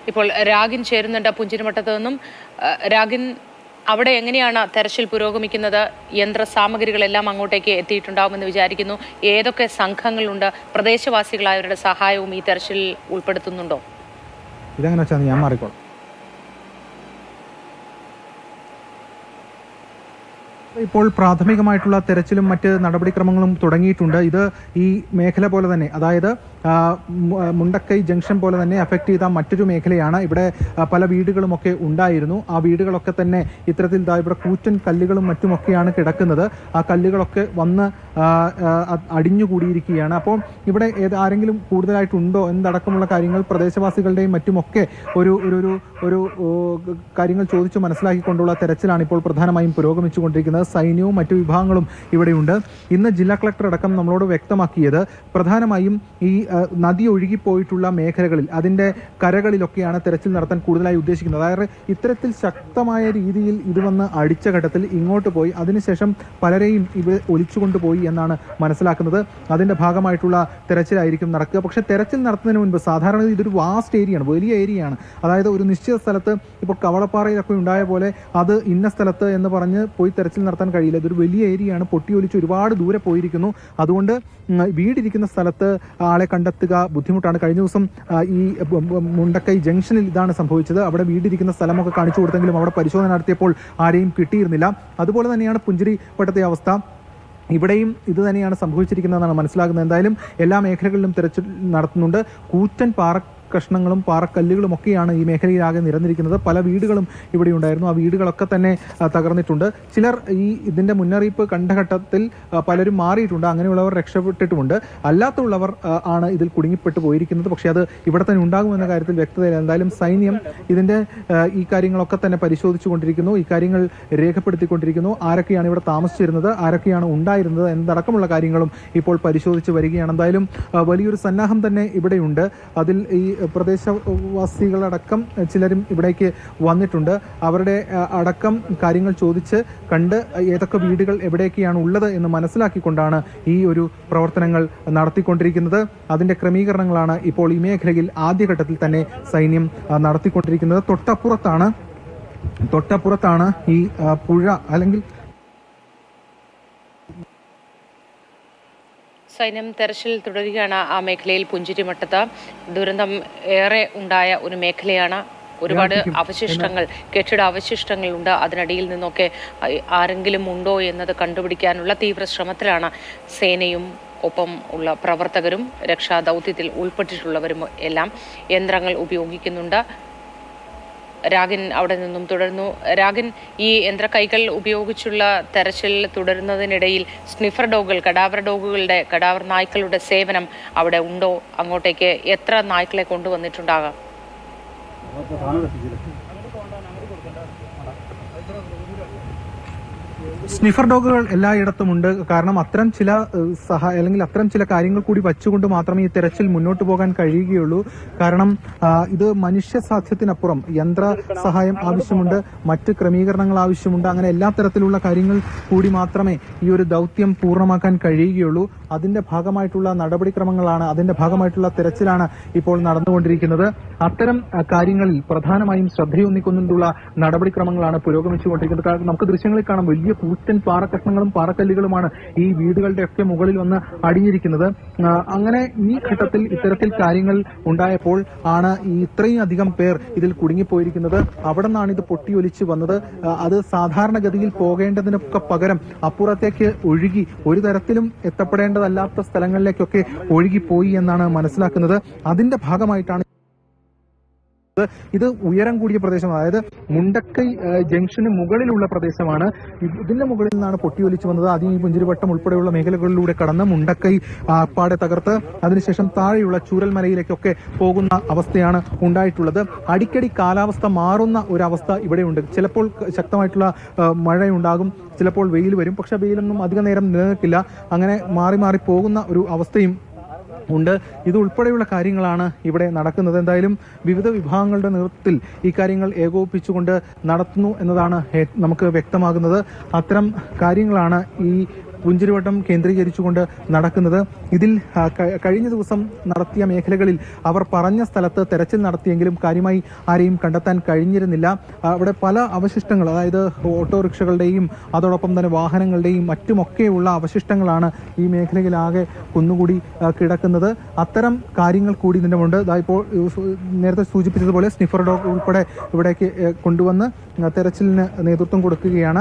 ഇപ്പോൾ രാഗിൻ ചേരുന്നുണ്ട് പുഞ്ചിരിമട്ടത്ത് നിന്നും ആ, രാഗിൻ അവിടെ എങ്ങനെയാണ് തെരച്ചിൽ പുരോഗമിക്കുന്നത് യന്ത്ര സാമഗ്രികളെല്ലാം അങ്ങോട്ടേക്ക് എത്തിയിട്ടുണ്ടാവുമെന്ന് വിചാരിക്കുന്നു ഏതൊക്കെ സംഘങ്ങളുണ്ട് പ്രദേശവാസികളായവരുടെ സഹായവും ഈ തെരച്ചിൽ ഉൾപ്പെടുത്തുന്നുണ്ടോ ഇതെങ്ങനെ വെച്ചാൽ ഞാൻ മാറിക്കോളാം ഇപ്പോൾ പ്രാഥമികമായിട്ടുള്ള തെരച്ചിലും മറ്റ് നടപടിക്രമങ്ങളും തുടങ്ങിയിട്ടുണ്ട് ഇത് ഈ മേഖല പോലെ തന്നെ അതായത് ആ, മു- ആ, മുണ്ടക്കൈ ജംഗ്ഷൻ പോലെ തന്നെ അഫക്റ്റ് ചെയ്ത മറ്റൊരു മേഖലയാണ് ഇവിടെ ആ, പല വീടുകളുമൊക്കെ ഉണ്ടായിരുന്നു ആ വീടുകളൊക്കെ തന്നെ ഇത്തരത്തിൽ ദാ ഇവിടെ കൂറ്റൻ കല്ലുകളും മറ്റുമൊക്കെയാണ് കിടക്കുന്നത് ആ കല്ലുകളൊക്കെ വന്ന് ആ, ആ, അ- അടിഞ്ഞുകൂടിയിരിക്കുകയാണ് അപ്പോൾ ഇവിടെ ഏത് ആരെങ്കിലും കൂടുതലായിട്ടുണ്ടോ എന്നടക്കമുള്ള കാര്യങ്ങൾ പ്രദേശവാസികളുടെയും മറ്റുമൊക്കെ ഒരു ഒരു ഒരു ഒരു ഓ, ക- കാര്യങ്ങൾ ചോദിച്ചു മനസ്സിലാക്കിക്കൊണ്ടുള്ള തെരച്ചിലാണ് ഇപ്പോൾ പ്രധാനമായും പുരോഗമിച്ചുകൊണ്ടിരിക്കുന്നത് സൈന്യവും മറ്റു വിഭാഗങ്ങളും ഇവിടെയുണ്ട് ഇന്ന് ജില്ലാ കളക്ടർ അടക്കം നമ്മളോട് വ്യക്തമാക്കിയത് പ്രധാനമായും ഈ ആ, നദി ഒഴുകിപ്പോയിട്ടുള്ള മേഖലകളിൽ അതിന്റെ കരകളിലൊക്കെയാണ് തെരച്ചിൽ നടത്താൻ കൂടുതലായി ഉദ്ദേശിക്കുന്നത് അതായത് ഇത്തരത്തിൽ ശക്തമായ രീതിയിൽ ഇത് വന്ന് അടിച്ച ഘട്ടത്തിൽ ഇങ്ങോട്ട് പോയി അതിനുശേഷം പലരെയും ഇവ ഒലിച്ചുകൊണ്ടുപോയി എന്നാണ് മനസ്സിലാക്കുന്നത് അതിന്റെ ഭാഗമായിട്ടുള്ള തെരച്ചിലായിരിക്കും നടക്കുക പക്ഷേ തെരച്ചിൽ നടത്തുന്നതിന് മുൻപ് സാധാരണ ഇതൊരു വാസ്റ്റ് ഏരിയയാണ് വലിയ ഏരിയയാണ് അതായത് ഒരു നിശ്ചിത സ്ഥലത്ത് ഇപ്പോൾ കവളപ്പാറയിലൊക്കെ ഉണ്ടായ പോലെ അത് ഇന്ന സ്ഥലത്ത് എന്ന് പറഞ്ഞ് പോയി തെരച്ചിൽ നടത്താൻ കഴിയില്ല ഇതൊരു വലിയ ഏരിയയാണ് പൊട്ടിയൊലിച്ച് ഒരുപാട് ദൂരെ പോയിരിക്കുന്നു അതുകൊണ്ട് ഉം, വീടിരിക്കുന്ന സ്ഥലത്ത് ആളെ കണ്ടെത്തുക ബുദ്ധിമുട്ടാണ് കഴിഞ്ഞ ദിവസം ആ, ഈ ബ- ബ- മുണ്ടക്കൈ ജംഗ്ഷനിൽ ഇതാണ് സംഭവിച്ചത് അവിടെ വീടിരിക്കുന്ന സ്ഥലമൊക്കെ കാണിച്ചു കൊടുത്തെങ്കിലും അവിടെ പരിശോധന നടത്തിയപ്പോൾ ആരെയും കിട്ടിയിരുന്നില്ല അതുപോലെ തന്നെയാണ് പുഞ്ചിരി വട്ടത്തെ അവസ്ഥ ഇവിടെയും ഇത് തന്നെയാണ് സംഭവിച്ചിരിക്കുന്നതെന്നാണ് മനസ്സിലാകുന്നത് എന്തായാലും എല്ലാ മേഖലകളിലും തെരച്ചിൽ നടത്തുന്നുണ്ട് കൂറ്റൻ പാറ കഷ്ണങ്ങളും പാറക്കല്ലുകളും ഒക്കെയാണ് ഈ മേഖലയിലാകെ നിരന്നിരിക്കുന്നത് പല വീടുകളും ഇവിടെ ഉണ്ടായിരുന്നു ആ വീടുകളൊക്കെ തന്നെ ആ, തകർന്നിട്ടുണ്ട് ചിലർ ഈ ഇതിന്റെ മുന്നറിയിപ്പ് കണ്ട ഘട്ടത്തിൽ ആ, പലരും മാറിയിട്ടുണ്ട് അങ്ങനെയുള്ളവർ രക്ഷപ്പെട്ടിട്ടുമുണ്ട് അല്ലാത്തുള്ളവർ ആ, ആണ് ഇതിൽ കുടുങ്ങിപ്പെട്ടു പോയിരിക്കുന്നത് പക്ഷേ അത് ഇവിടെ തന്നെ ഉണ്ടാകുമെന്ന കാര്യത്തിൽ വ്യക്തതയില്ല എന്തായാലും സൈന്യം ഇതിന്റെ ആ, ഈ കാര്യങ്ങളൊക്കെ തന്നെ പരിശോധിച്ചുകൊണ്ടിരിക്കുന്നു ഈ കാര്യങ്ങൾ രേഖപ്പെടുത്തിക്കൊണ്ടിരിക്കുന്നു ആരൊക്കെയാണ് ഇവിടെ താമസിച്ചിരുന്നത് ആരൊക്കെയാണ് ഉണ്ടായിരുന്നത് എന്നതടക്കമുള്ള കാര്യങ്ങളും ഇപ്പോൾ പരിശോധിച്ച് വരികയാണ് എന്തായാലും ആ, വലിയൊരു സന്നാഹം തന്നെ ഇവിടെയുണ്ട് അതിൽ ഈ പ്രദേശവാസികളടക്കം ചിലരും ഇവിടേക്ക് വന്നിട്ടുണ്ട് അവരുടെ ആ, അടക്കം കാര്യങ്ങൾ ചോദിച്ച് കണ്ട് ഏതൊക്കെ വീടുകൾ എവിടെയൊക്കെയാണ് ഉള്ളത് എന്ന് മനസ്സിലാക്കിക്കൊണ്ടാണ് ഈ ഒരു പ്രവർത്തനങ്ങൾ നടത്തിക്കൊണ്ടിരിക്കുന്നത് അതിന്റെ ക്രമീകരണങ്ങളാണ് ഇപ്പോൾ ഈ മേഖലയിൽ ആദ്യഘട്ടത്തിൽ തന്നെ സൈന്യം ആ, നടത്തിക്കൊണ്ടിരിക്കുന്നത് തൊട്ടപ്പുറത്താണ് തൊട്ടപ്പുറത്താണ് ഈ ആ, പുഴ അല്ലെങ്കിൽ സൈന്യം തെരച്ചിൽ തുടരുകയാണ് ആ മേഖലയിൽ പുഞ്ചിരിമട്ടത്ത് ദുരന്തം ഏറെ ഉണ്ടായ ഒരു മേഖലയാണ് ഒരുപാട് അവശിഷ്ടങ്ങൾ കെട്ടിട അവശിഷ്ടങ്ങൾ ഉണ്ട് അതിനടിയിൽ നിന്നൊക്കെ ആ- ആരെങ്കിലും ഉണ്ടോ എന്നത് കണ്ടുപിടിക്കാനുള്ള തീവ്ര ശ്രമത്തിലാണ് സേനയും ഒപ്പം ഉള്ള പ്രവർത്തകരും രക്ഷാ ദൗത്യത്തിൽ ഉൾപ്പെട്ടിട്ടുള്ളവരും എല്ലാം യന്ത്രങ്ങൾ ഉപയോഗിക്കുന്നുണ്ട് രാഗിൻ അവിടെ നിന്നും തുടർന്നു രാഗിൻ ഈ യന്ത്രക്കൈകൾ ഉപയോഗിച്ചുള്ള തെരച്ചിൽ തുടരുന്നതിനിടയിൽ സ്നിഫർ ഡോഗുകൾ കടാവർ ഡോഗുകളുടെ കടാവർ നായ്ക്കളുടെ സേവനം അവിടെ ഉണ്ടോ അങ്ങോട്ടേക്ക് എത്ര നായ്ക്കളെ കൊണ്ടുവന്നിട്ടുണ്ടാകാം സ്നിഫർ ഡോഗുകൾ എല്ലായിടത്തും ഉണ്ട് കാരണം അത്തരം ചില ഏഹ്, സഹായ അല്ലെങ്കിൽ അത്തരം ചില കാര്യങ്ങൾ കൂടി വച്ചുകൊണ്ട് മാത്രമേ ഈ തെരച്ചിൽ മുന്നോട്ട് പോകാൻ കഴിയുകയുള്ളൂ കാരണം ആ, ഇത് മനുഷ്യ സാധ്യത്തിനപ്പുറം യന്ത്ര സഹായം ആവശ്യമുണ്ട് മറ്റ് ക്രമീകരണങ്ങൾ ആവശ്യമുണ്ട് അങ്ങനെ എല്ലാ തരത്തിലുള്ള കാര്യങ്ങൾ കൂടി മാത്രമേ ഈ ഒരു ദൗത്യം പൂർണ്ണമാക്കാൻ കഴിയുകയുള്ളൂ അതിന്റെ ഭാഗമായിട്ടുള്ള നടപടിക്രമങ്ങളാണ് അതിന്റെ ഭാഗമായിട്ടുള്ള തെരച്ചിലാണ് ഇപ്പോൾ നടന്നുകൊണ്ടിരിക്കുന്നത് അത്തരം ആ, കാര്യങ്ങളിൽ പ്രധാനമായും ശ്രദ്ധയൊന്നിക്കൊണ്ടുള്ള നടപടിക്രമങ്ങളാണ് പുരോഗമിച്ചുകൊണ്ടിരിക്കുന്നത് കാരണം നമുക്ക് ദൃശ്യങ്ങളിൽ കാണാം വലിയ കൂറ്റൻ പാറക്കഷ്ണങ്ങളും പാറക്കല്ലുകളുമാണ് ഈ വീടുകളുടെ ഒക്കെ മുകളിൽ വന്ന് അടിഞ്ഞിരിക്കുന്നത് ആ, അങ്ങനെ ഈ ഘട്ടത്തിൽ ഇത്തരത്തിൽ കാര്യങ്ങൾ ഉണ്ടായപ്പോൾ ആണ് ഈ ഇത്രയും അധികം പേർ ഇതിൽ കുടുങ്ങിപ്പോയിരിക്കുന്നത് അവിടെ നിന്നാണ് ഇത് പൊട്ടിയൊലിച്ച് വന്നത് ആ, അത് സാധാരണഗതിയിൽ പോകേണ്ടതിനൊക്കെ പകരം അപ്പുറത്തേക്ക് ഒഴുകി ഒരു തരത്തിലും എത്തപ്പെടേണ്ടതല്ലാത്ത സ്ഥലങ്ങളിലേക്കൊക്കെ ഒഴുകിപ്പോയി എന്നാണ് മനസ്സിലാക്കുന്നത് അതിന്റെ ഭാഗമായിട്ടാണ് ഇത് ഉയരം കൂടിയ പ്രദേശമാണ് അതായത് മുണ്ടക്കൈ ഏഹ്, ജംഗ്ഷന് മുകളിലുള്ള പ്രദേശമാണ് ഇത് ഇതിന്റെ മുകളിൽ നിന്നാണ് പൊട്ടിയൊലിച്ചു വന്നത് ആദ്യം ഈ പുഞ്ചിരിവട്ടം ഉൾപ്പെടെയുള്ള മേഖലകളിലൂടെ കടന്ന് മുണ്ടക്കൈ ആ, പാടെ തകർത്ത് അതിനുശേഷം താഴെയുള്ള ചൂരൽമലയിലേക്കൊക്കെ പോകുന്ന അവസ്ഥയാണ് ഉണ്ടായിട്ടുള്ളത് അടിക്കടി കാലാവസ്ഥ മാറുന്ന ഒരു അവസ്ഥ ഇവിടെയുണ്ട് ചിലപ്പോൾ ക- ശക്തമായിട്ടുള്ള ആ, മഴയുണ്ടാകും ചിലപ്പോൾ വെയിൽ വരും പക്ഷെ വെയിലൊന്നും അധിക നേരം നിലനിൽക്കില്ല അങ്ങനെ മാറി മാറി പോകുന്ന ഒരു അവസ്ഥയും ഉണ്ട് ഇത് ഉൾപ്പെടെയുള്ള കാര്യങ്ങളാണ് ഇവിടെ നടക്കുന്നത് എന്തായാലും വിവിധ വിഭാഗങ്ങളുടെ നേതൃത്വത്തിൽ ഈ കാര്യങ്ങൾ ഏകോപിപ്പിച്ചുകൊണ്ട് നടത്തുന്നു എന്നതാണ് ഏ- നമുക്ക് വ്യക്തമാകുന്നത് അത്തരം കാര്യങ്ങളാണ് ഈ പുഞ്ചിരിവട്ടം കേന്ദ്രീകരിച്ചുകൊണ്ട് നടക്കുന്നത് ഇതിൽ ആ, ക- കഴിഞ്ഞ ദിവസം നടത്തിയ മേഖലകളിൽ അവർ പറഞ്ഞ സ്ഥലത്ത് തെരച്ചിൽ നടത്തിയെങ്കിലും കാര്യമായി ആരെയും കണ്ടെത്താൻ കഴിഞ്ഞിരുന്നില്ല ആ, അവിടെ പല അവശിഷ്ടങ്ങൾ അതായത് ഓട്ടോറിക്ഷകളുടെയും അതോടൊപ്പം തന്നെ വാഹനങ്ങളുടെയും മറ്റുമൊക്കെയുള്ള അവശിഷ്ടങ്ങളാണ് ഈ മേഖലയിലാകെ കുന്നുകൂടി ആ, കിടക്കുന്നത് അത്തരം കാര്യങ്ങൾ കൂടി ഇതിൻ്റെ ഉണ്ട് ദാ ഇപ്പോൾ ഏഹ്, സു- നേരത്തെ സൂചിപ്പിച്ചതുപോലെ സ്നിഫർ ഡോഗ് ഉൾപ്പെടെ ഇവിടേക്ക് ഏഹ്, കൊണ്ടുവന്ന് ആ, തെരച്ചിലിന് നേതൃത്വം കൊടുക്കുകയാണ്